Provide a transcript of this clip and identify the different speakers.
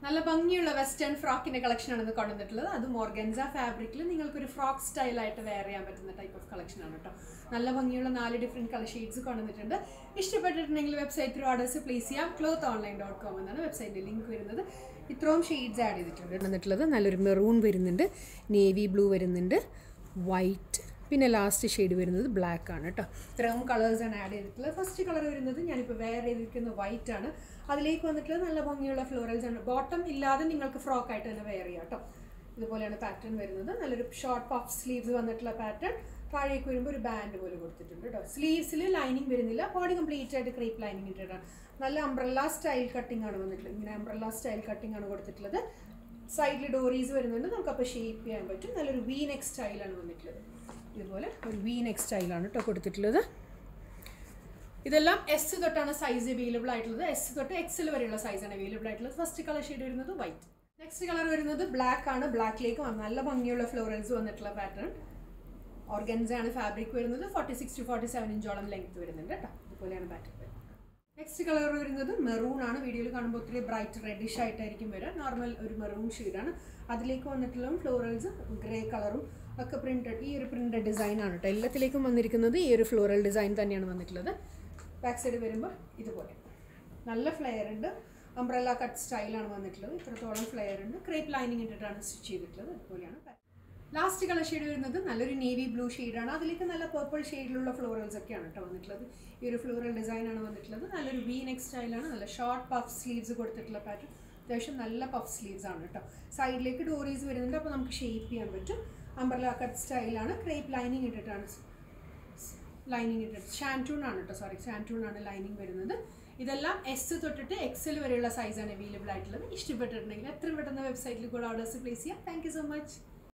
Speaker 1: നല്ല ഭംഗിയുള്ള western ഫ്രോക്കിന്റെ collection ആണ് ഇന്ന് കൊണ്ടുവന്നിട്ടുള്ളത് അത് മോർഗൻസ ഫാബ്രിക്കിൽ നിങ്ങൾക്ക് ഒരു ഫ്രോക്ക് സ്റ്റൈലായിട്ട് വെയർ ചെയ്യാൻ പറ്റുന്ന ടൈപ്പ് ഓഫ് കളക്ഷൻ ആണ് കേട്ടോ നല്ല ഭംഗിയുള്ള നാല് ഡിഫറെന്റ് കളർ ഷെയ്ഡ്സ് കൊണ്ടുവന്നിട്ടുണ്ട് ഇഷ്ടപ്പെട്ടിട്ടുണ്ടെങ്കിൽ വെബ്സൈറ്റ് ത്രൂ ഓർഡേഴ്സ് പ്ലേസ് ചെയ്യാം ക്ലോത്ത് ഓൺലൈൻ ഡോട്ട് കോം എന്നാണ് വെബ്സൈറ്റിന്റെ ലിങ്ക് വരുന്നത് ഇത്രയും ഷെയ്ഡ്സ് ആഡ് ചെയ്തിട്ടുണ്ട് കൊണ്ടുവന്നിട്ടുള്ളത് നല്ലൊരു മെറൂൺ വരുന്നുണ്ട് നേവി ബ്ലൂ വരുന്നുണ്ട് വൈറ്റ് പിന്നെ ലാസ്റ്റ് ഷെയ്ഡ് വരുന്നത് ബ്ലാക്ക് ആണ് കേട്ടോ ഇത്രയും കളേഴ്സാണ് ആഡ് ചെയ്തിട്ടുള്ളത് ഫസ്റ്റ് കളർ വരുന്നത് ഞാനിപ്പോൾ വെയർ ചെയ്തിരിക്കുന്ന വൈറ്റ് ആണ് അതിലേക്ക് വന്നിട്ടുള്ളത് നല്ല ഭംഗിയുള്ള ഫ്ലോറൽസ് ആണ് ബോട്ടം ഇല്ലാതെ നിങ്ങൾക്ക് ഫ്രോക്ക് ആയിട്ട് തന്നെ വെയർ ചെയ്യാം കേട്ടോ ഇതുപോലെയാണ് പാറ്റേൺ വരുന്നത് നല്ലൊരു ഷോർട്ട് പഫ് സ്ലീവ്സ് വന്നിട്ടുള്ള പാറ്റേൺ താഴേക്ക് വരുമ്പോൾ ഒരു ബാൻഡ് പോലെ കൊടുത്തിട്ടുണ്ട് കേട്ടോ സ്ലീവ്സിൽ ലൈനിങ് വരുന്നില്ല ബോഡി കംപ്ലീറ്റ് ആയിട്ട് ക്രീപ്പ് ലൈനിങ് ഇട്ടിട്ടാണ് നല്ല അംബ്രല്ല സ്റ്റൈൽ കട്ടിംഗ് ആണ് വന്നിട്ടുള്ളത് ഇങ്ങനെ അംബ്രല്ല സ്റ്റൈൽ കട്ടിംഗ് ആണ് കൊടുത്തിട്ടുള്ളത് സൈഡിൽ ഡോറീസ് വരുന്നുണ്ട് നമുക്കപ്പോൾ ഷേപ്പ് ചെയ്യാൻ പറ്റും നല്ലൊരു വി നെക്ക് സ്റ്റൈലാണ് വന്നിട്ടുള്ളത് ഇതുപോലെ ഒരു വി നെക്ക് സ്റ്റൈലാണ് കേട്ടോ കൊടുത്തിട്ടുള്ളത് ഇതെല്ലാം എസ് തൊട്ടാണ് സൈസ് അവൈലബിൾ ആയിട്ടുള്ളത് എസ് തൊട്ട് എക്സൽ വരെയുള്ള സൈസാണ് അവൈലബിൾ ആയിട്ടുള്ളത് ഫസ്റ്റ് കളർ ഷെയ്ഡ് വരുന്നത് വൈറ്റ് നെക്സ്റ്റ് കളർ വരുന്നത് ബ്ലാക്ക് ആണ് ബ്ലാക്കിലേക്ക് നല്ല ഭംഗിയുള്ള ഫ്ലോറൽസ് വന്നിട്ടുള്ള പാറ്റേൺ ഓർഗൻസ ആണ് ഫാബ്രിക് വരുന്നത് forty six to forty seven ഇഞ്ചോളം ലെങ്ത് വരുന്നുണ്ട് കേട്ടോ ഇതുപോലെയാണ് പാറ്റേൺ നെക്സ്റ്റ് കളർ വരുന്നത് മെറൂൺ ആണ് വീഡിയോയിൽ കാണുമ്പോൾ ഒത്തിരി ബ്രൈറ്റ് റെഡിഷ് ആയിട്ടായിരിക്കും വരിക നോർമൽ ഒരു മെറൂൺ ഷെയ്ഡാണ് അതിലേക്ക് വന്നിട്ടുള്ള ഫ്ലോറൽസ് ഗ്രേ കളറും ഒക്കെ പ്രിന്റഡ് ഈ ഒരു പ്രിന്റഡ് ഡിസൈൻ ആണ് കേട്ടോ എല്ലാത്തിലേക്കും വന്നിരിക്കുന്നത് ഈ ഒരു ഫ്ലോറൽ ഡിസൈൻ തന്നെയാണ് വന്നിട്ടുള്ളത് ബാക്ക് സൈഡ് വരുമ്പോൾ ഇതുപോലെ നല്ല ഫ്ലെയർ ഉണ്ട് അംബ്രല്ല കട്ട് സ്റ്റൈലാണ് വന്നിട്ടുള്ളത് ഇത്രത്തോളം ഫ്ലെയർ ഉണ്ട് ക്രേപ്പ് ലൈനിങ് ഇട്ടിട്ടാണ് സ്റ്റിച്ച് ചെയ്തിട്ടുള്ളത് അതുപോലെയാണ് ലാസ്റ്റ് കളർ ഷെയ്ഡ് വരുന്നത് നല്ലൊരു നേവി ബ്ലൂ ഷെയ്ഡാണ് അതിലേക്ക് നല്ല പേർപ്പിൾ ഷെയ്ഡിലുള്ള ഫ്ലോറൽസ് ഒക്കെയാണ് കേട്ടോ വന്നിട്ടുള്ളത് ഈ ഒരു ഫ്ലോറൽ ഡിസൈൻ ആണ് വന്നിട്ടുള്ളത് നല്ലൊരു വി നെക്ക് സ്റ്റൈലാണ് നല്ല ഷോർട്ട് പഫ് സ്ലീവ്സ് കൊടുത്തിട്ടുള്ള പാറ്റേൺ അത്യാവശ്യം നല്ല പഫ് സ്ലീവ്സ് ആണ് കേട്ടോ സൈഡിലേക്ക് ഡോറീസ് വരുന്നുണ്ട് അപ്പോൾ നമുക്ക് ഷേപ്പ് ചെയ്യാൻ പറ്റും അംബർല കട്ട് സ്റ്റൈലാണ് ക്രേപ്പ് ലൈനിങ് ഇട്ടിട്ടാണ് ലൈനിങ് ഇട്ടിട്ട് ഷാൻറ്റൂൺ ആണ് കേട്ടോ സോറി ഷാൻറ്റൂൺ ആണ് ലൈനിങ് വരുന്നത് ഇതെല്ലാം എസ് തൊട്ടിട്ട് എക്സൽ വരെയുള്ള സൈസാണ് അവൈലബിൾ ആയിട്ടുള്ളത് ഇഷ്ടപ്പെട്ടിട്ടുണ്ടെങ്കിൽ എത്രയും പെട്ടെന്ന് വെബ്സൈറ്റിൽ കൂടെ ഓർഡേഴ്സ് പ്ലേസ് ചെയ്യാം താങ്ക് യു സോ മച്ച്